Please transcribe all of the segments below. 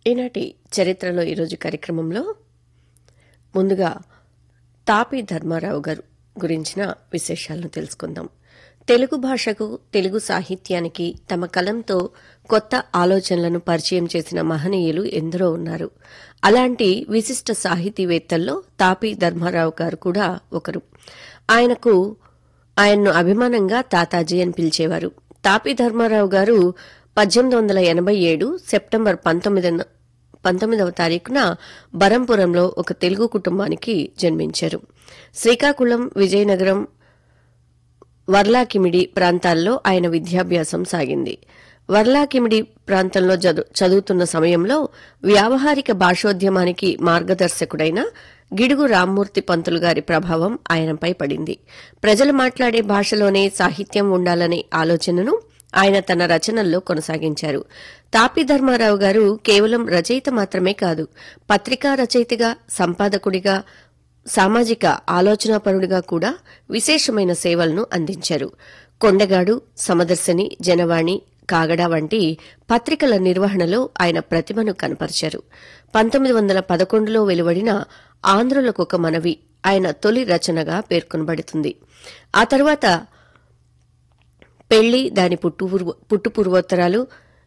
ఈనాటి చరిత్రలో ఈరోజు కార్యక్రమంలో ముందుగా తాపి ధర్మారావు గారు గురించిన విశేషాలను తెలుసుకుందాం తెలుగు భాషకు తెలుగు సాహిత్యానికి తమ కలంతో కొత్త ఆలోచనలను పరిచయం చేసిన మహనీయులు ఎందరో ఉన్నారు అలాంటి విశిష్ట సాహితీవేత్తల్లో తాపి ధర్మారావు గారు కూడా ఒకరు ఆయనకు ఆయన్ను అభిమానంగా తాతాజీ అని పిలిచేవారు తాపి ధర్మారావు గారు పద్దెనిమిది వందల ఎనభై ఏడు సెప్టెంబర్ పంతొమ్మిదిన పంతొమ్మిదవ తారీఖున బరంపురంలో ఒక తెలుగు కుటుంబానికి జన్మించారు శ్రీకాకుళం విజయనగరం వర్లాకిమిడి ప్రాంతాల్లో ఆయన విద్యాభ్యాసం సాగింది వర్లాకిమిడి ప్రాంతంలో జదు- చదువుతున్న సమయంలో వ్యావహారిక భాషోద్యమానికి మార్గదర్శకుడైన గిడుగు రామ్మూర్తి పంతులు గారి ప్రభావం ఆయనపై పడింది ప్రజలు మాట్లాడే భాషలోనే సాహిత్యం ఉండాలనే ఆలోచనను ఆయన తన రచనల్లో కొనసాగించారు తాపి ధర్మారావు గారు కేవలం రచయిత మాత్రమే కాదు పత్రికా రచయితగా సంపాదకుడిగా సామాజిక ఆలోచనాపరుడిగా కూడా విశేషమైన సేవలను అందించారు కొండగాడు సమదర్శని జనవాణి కాగడ వంటి పత్రికల నిర్వహణలో ఆయన ప్రతిభను కనపరిచారు పంతొమ్మిది వందల పదకొండులో వెలువడిన ఆంధ్రులకు ఒక మనవి ఆయన తొలి రచనగా పేర్కొనబడుతుంది ఆ తర్వాత పెళ్లి దాని పుట్టుపూర్వ పుట్టుపూర్వోత్తరాలు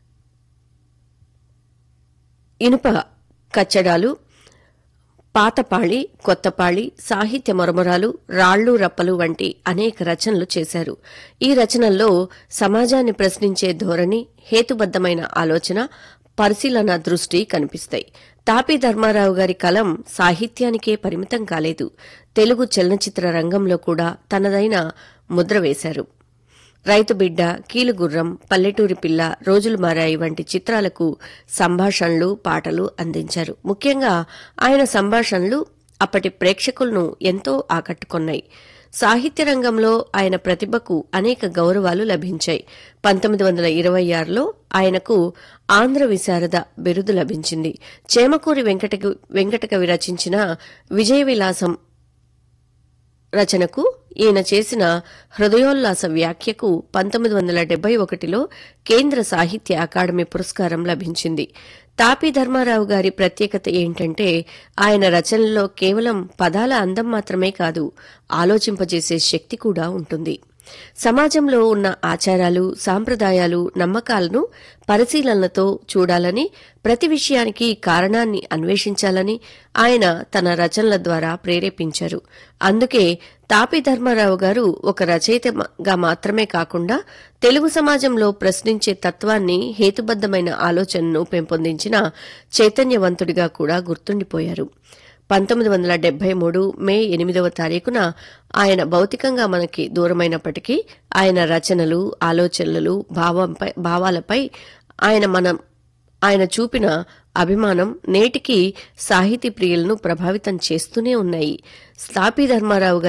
ఇనుప కచ్చడాలు పాతపాళి కొత్తపాళి సాహిత్య మరమరాలు రాళ్లు రప్పలు వంటి అనేక రచనలు చేశారు ఈ రచనల్లో సమాజాన్ని ప్రశ్నించే ధోరణి హేతుబద్దమైన ఆలోచన పరిశీలన దృష్టి కనిపిస్తాయి తాపి ధర్మారావు గారి కలం సాహిత్యానికే పరిమితం కాలేదు తెలుగు చలనచిత్ర రంగంలో కూడా తనదైన ముద్ర వేశారు రైతు బిడ్డ కీలుగుర్రం పల్లెటూరి పిల్ల రోజులు మారాయి వంటి చిత్రాలకు సంభాషణలు పాటలు అందించారు ముఖ్యంగా ఆయన సంభాషణలు అప్పటి ప్రేక్షకులను ఎంతో ఆకట్టుకున్నాయి సాహిత్య రంగంలో ఆయన ప్రతిభకు అనేక గౌరవాలు లభించాయి పంతొమ్మిది వందల ఇరవై ఆరులో ఆయనకు ఆంధ్ర విశారద బిరుదు లభించింది చేమకూరి వెంకట వెంకటకవి రచించిన విజయ విలాసం రచనకు ఈయన చేసిన హృదయోల్లాస వ్యాఖ్యకు పంతొమ్మిది వందల డెబ్బై ఒకటిలో కేంద్ర సాహిత్య అకాడమీ పురస్కారం లభించింది తాపి ధర్మారావు గారి ప్రత్యేకత ఏంటంటే ఆయన రచనల్లో కేవలం పదాల అందం మాత్రమే కాదు ఆలోచింపజేసే శక్తి కూడా ఉంటుంది సమాజంలో ఉన్న ఆచారాలు సాంప్రదాయాలు నమ్మకాలను పరిశీలనలతో చూడాలని ప్రతి విషయానికి కారణాన్ని అన్వేషించాలని ఆయన తన రచనల ద్వారా ప్రేరేపించారు అందుకే తాపి ధర్మారావు గారు ఒక రచయితగా మాత్రమే కాకుండా తెలుగు సమాజంలో ప్రశ్నించే తత్వాన్ని హేతుబద్దమైన ఆలోచనను పెంపొందించిన చైతన్యవంతుడిగా కూడా గుర్తుండిపోయారు పంతొమ్మిది వందల డెబ్బై మూడు మే ఎనిమిదవ తారీఖున ఆయన భౌతికంగా మనకి దూరమైనప్పటికీ ఆయన రచనలు ఆలోచనలు భావంపై భావాలపై ఆయన మనం ఆయన చూపిన అభిమానం నేటికి సాహితీ ప్రియులను ప్రభావితం చేస్తూనే ఉన్నాయి స్థాపి ధర్మారావు గారి